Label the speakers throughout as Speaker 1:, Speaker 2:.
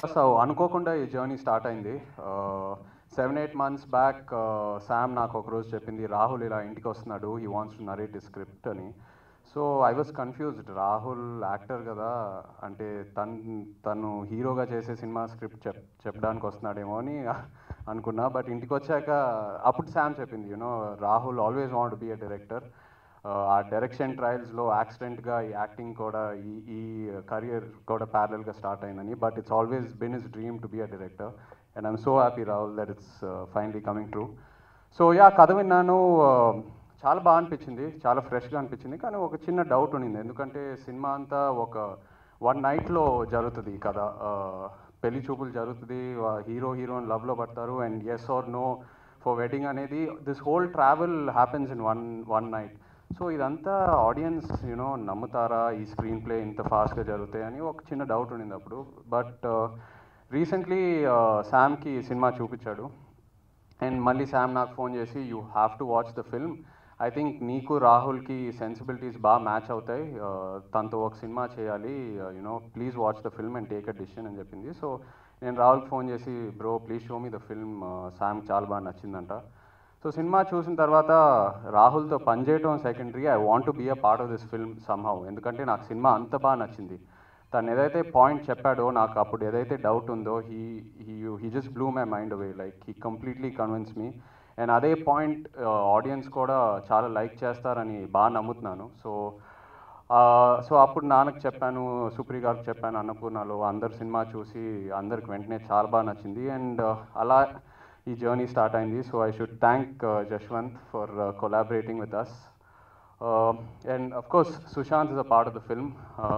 Speaker 1: So అనుకోకుండా ఈ journey start అయింది seven eight months back Sam నాకు ఒకరోజు చెప్పింది రాహుల్ ఇలా ఇంటికి వస్తున్నాడు ఈ వాంట్స్ టు నరేట్ స్క్రిప్ట్ అని so I was confused Rahul actor కదా అంటే తను తను హీరోగా చేసే సినిమా స్క్రిప్ట్ చెప్ చెప్పడానికి వస్తున్నాడేమో అని అనుకున్నా బట్ ఇంటికి వచ్చాక అప్పుడు శామ్ చెప్పింది you know Rahul always want be a director ఆ డైరెక్షన్ ట్రయల్స్లో యాక్సిడెంట్గా ఈ యాక్టింగ్ కూడా ఈ ఈ కరియర్ కూడా ప్యారలల్గా స్టార్ట్ అయిందని but it's always been his dream to be a director and I'm so happy Rahul that it's finally coming true so yeah కథ విన్నాను uh, చాలా బాగా అనిపించింది చాలా ఫ్రెష్గా అనిపించింది కానీ ఒక చిన్న డౌట్ ఉండింది ఎందుకంటే సినిమా అంతా ఒక వన్ నైట్లో జరుగుతుంది ఈ కథ Uh, పెళ్లి చూపులు జరుగుతుంది హీరో హీరోయిన్ లవ్లో పడతారు and S R no for wedding అనేది this whole travel happens in one one night so ఇదంతా ఆడియన్స్ యూనో నమ్ముతారా ఈ స్క్రీన్ ప్లే ఇంత ఫాస్ట్గా జరుగుతాయి అని ఒక చిన్న డౌట్ ఉండింది అప్పుడు బట్ రీసెంట్లీ శామ్కి సినిమా చూపించాడు అండ్ మళ్ళీ శామ్ నాకు ఫోన్ చేసి you have to watch the film I think నీకు రాహుల్కి సెన్సిబిలిటీస్ బాగా మ్యాచ్ అవుతాయి Uh, తనతో ఒక సినిమా చేయాలి you know please watch the film and take a decision అని చెప్పింది సో నేను రాహుల్కి ఫోన్ చేసి bro please show me the film Sam చాలా బాగా నచ్చిందంట సో సినిమా చూసిన తర్వాత రాహుల్తో పనిచేయటం secondary I want to be a part of this film somehow ఎందుకంటే నాకు సినిమా అంత బాగా నచ్చింది తను ఏదైతే పాయింట్ చెప్పాడో నాకు అప్పుడు ఏదైతే డౌట్ ఉందో he he he just blew my mind away like he completely convince me and అదే పాయింట్ ఆడియన్స్ కూడా చాలా లైక్ చేస్తారని బాగా నమ్ముతున్నాను సో సో అప్పుడు నాన్నకు చెప్పాను సుప్రి గారికి చెప్పాను అన్నపూర్ణలో అందరు సినిమా చూసి అందరికి వెంటనే చాలా బాగా నచ్చింది అండ్ అలా ఈ జర్నీ స్టార్ట్ అయింది so I should thank Jashwanth for collaborating with us and of course Sushant is a part of the film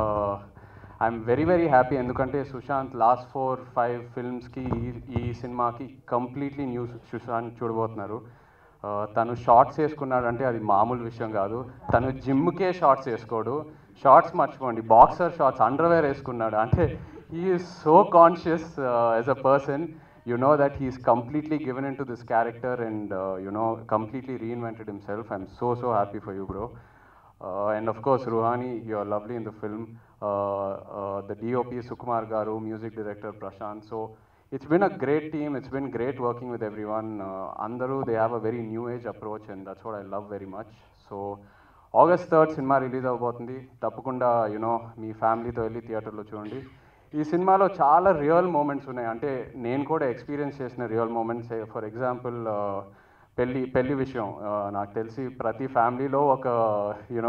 Speaker 1: I'm very very happy ఎందుకంటే సుశాంత్ లాస్ట్ ఫోర్ ఫైవ్ ఫిల్మ్స్కి ఈ ఈ సినిమాకి కంప్లీట్లీ న్యూ సుశాంత్ చూడబోతున్నారు Uh, తను షార్ట్స్ వేసుకున్నాడు అంటే అది మామూలు విషయం కాదు తను జిమ్కే షార్ట్స్ వేసుకోడు షార్ట్స్ మర్చిపోండి బాక్సర్ షార్ట్స్ అండర్వేర్ వేసుకున్నాడు అంటే he is so conscious as a person you know that he's completely given into this character and uh, you know completely reinvented himself i'm so so happy for you bro uh, and of course ruhani you're lovely in the film uh, uh, the dop sukumar garu music director prashant so it's been a great team it's been great working with everyone uh, andaru they have a very new age approach and that's what i love very much so August third cinema release అవబోతుంది తప్పకుండా you know మీ ఫ్యామిలీతో వెళ్ళి థియేటర్లో చూడండి ఈ సినిమాలో చాలా real moments ఉన్నాయి అంటే నేను కూడా ఎక్స్పీరియన్స్ చేసిన రియల్ మూమెంట్స్ ఫర్ ఎగ్జాంపుల్ పెళ్ళి పెళ్లి విషయం ఆ, నాకు తెలిసి ప్రతి ఫ్యామిలీలో ఒక యూనో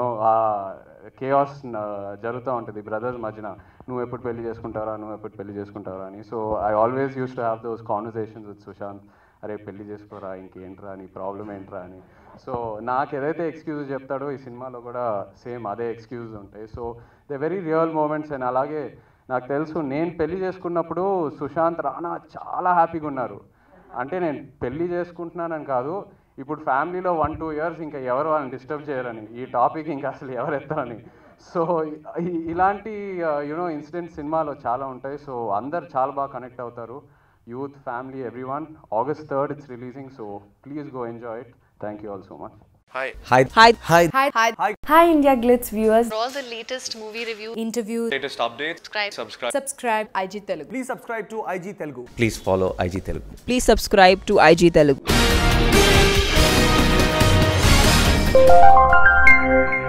Speaker 1: కేఆస్ జరుగుతూ ఉంటుంది బ్రదర్స్ మధ్యన నువ్వు ఎప్పుడు పెళ్లి చేసుకుంటారా నువ్వు ఎప్పుడు పెళ్లి చేసుకుంటారా అని so I always used to have those conversations with Sushant అరే పెళ్లి చేసుకోరా ఇంకేంట్రా నీ ప్రాబ్లం ఏంట్రా అని సో నాకు ఏదైతే ఎక్స్క్యూజ్ చెప్తాడో ఈ సినిమాలో కూడా సేమ్ అదే ఎక్స్క్యూజ్ ఉంటాయి so they very real moments and అలాగే నాకు తెలుసు నేను పెళ్లి చేసుకున్నప్పుడు సుశాంత్ రానా చాలా హ్యాపీగా ఉన్నారు అంటే నేను పెళ్లి చేసుకుంటున్నానని కాదు ఇప్పుడు ఫ్యామిలీలో వన్ టూ ఇయర్స్ ఇంకా ఎవరు వాళ్ళని డిస్టర్బ్ చేయరని ఈ టాపిక్ ఇంకా అసలు ఎవరు ఎత్తారని సో ఈ- ఇలాంటి యూనో ఇన్సిడెంట్స్ సినిమాలో చాలా ఉంటాయి సో అందరు చాలా బాగా కనెక్ట్ అవుతారు youth family every one August third it's releasing so please go enjoy it thank you all so much
Speaker 2: Hi.
Speaker 3: Hi.
Speaker 4: Hi.
Speaker 3: Hi.
Speaker 4: Hi. Hi.
Speaker 5: Hi India Glitz viewers.
Speaker 4: For all the latest movie reviews,
Speaker 5: Interviews.
Speaker 2: Latest updates.
Speaker 4: subscribe.
Speaker 2: Subscribe.
Speaker 5: Subscribe IG Telugu.
Speaker 3: Please subscribe to IG Telugu.
Speaker 6: Please follow IG Telugu.
Speaker 5: Please subscribe to IG Telugu.